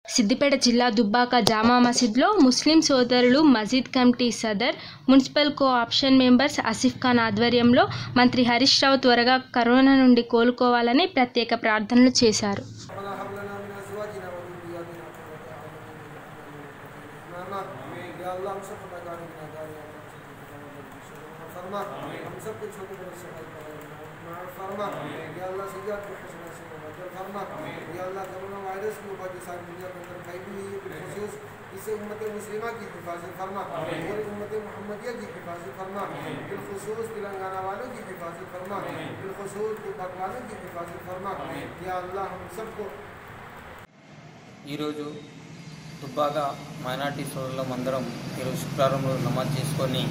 సిద్దిపేట జిల్లా దుబ్బాక జామా మసీద్లో ముస్లిం సోదరులు మసీద్ కమిటీ సదర్ municipal co option members Asif Khan ఆధ్వర్యంలో మంత్రి హరీష్ రావు త్వరగా కరోనా నుండి కోలుకోవాలని ప్రత్యేక ప్రార్థనలు చేశారు ربنا هب لنا من ازواجنا وذرياتنا قرة اعين या अल्लाह हम सब गुनाहगार गुनाहगार या अल्लाह फरमा हम सब के छोटे बड़े सफाई करो फरमा या अल्लाह सजात को हसना से मदद फरमा या अल्लाह कोरोना वायरस की वजह से सारी दुनिया के अंदर फैली हुई है बिलखुसूस इससे उम्मत मुस्लिमा की हिफाजत फरमा और उम्मत मोहम्मदिया की हिफाजत फरमा बिलखुसूस तेलंगाना वालों की हिफाजत फरमा बिलखुसूस दुबक वालों की हिफाजत फरमा या अल्लाह हम सबको ఈరోజు దుబ్బాక మైనార్టీ సోదరులం అందరం ఈరోజు శుక్రవారం రోజు నమాజ్ చేసుకొని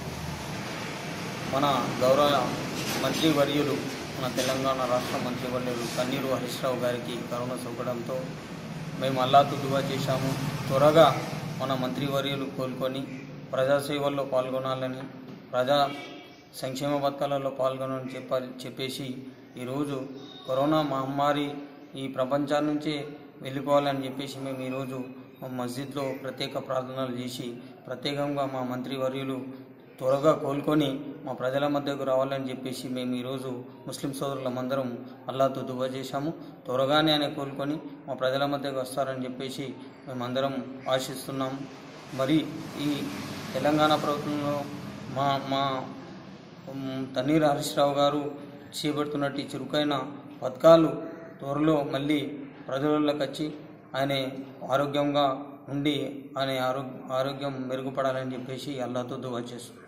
మన గౌరవ మంత్రివర్యులు మన తెలంగాణ రాష్ట్ర మంత్రివర్యులు కన్నీరు హరీష్ రావు గారికి కరోనా సోకడంతో మేము అల్లాతో దువా చేశాము త్వరగా మన మంత్రివర్యులు కోలుకొని ప్రజాసేవల్లో పాల్గొనాలని ప్రజా సంక్షేమ పథకాలలో పాల్గొనాలని చెప్ప చెప్పేసి ఈరోజు కరోనా మహమ్మారి ఈ ప్రపంచాల నుంచే వెళ్ళిపోవాలని చెప్పేసి మేము ఈరోజు మా మస్జిద్లో ప్రత్యేక ప్రార్థనలు చేసి ప్రత్యేకంగా మా మంత్రివర్యులు త్వరగా కోలుకొని మా ప్రజల మధ్యకు రావాలని చెప్పేసి మేము ఈరోజు ముస్లిం సోదరులమందరం అల్లాతో దువా చేశాము త్వరగానే ఆయన కోలుకొని మా ప్రజల మధ్యకు వస్తారని చెప్పేసి మేమందరం ఆశిస్తున్నాము మరి ఈ తెలంగాణ ప్రభుత్వంలో మా మా ఉమ్, తన్నీర్ హరీష్ రావు గారు చేపడుతున్నట్టు ఈ చురుకైన పథకాలు త్వరలో మళ్ళీ ప్రజలలోకి వచ్చి ఆయన ఆరోగ్యంగా ఉండి ఆయన ఆరోగ్య ఆరోగ్యం మెరుగుపడాలని చెప్పేసి అల్లాతో దువా చేస్తున్నాం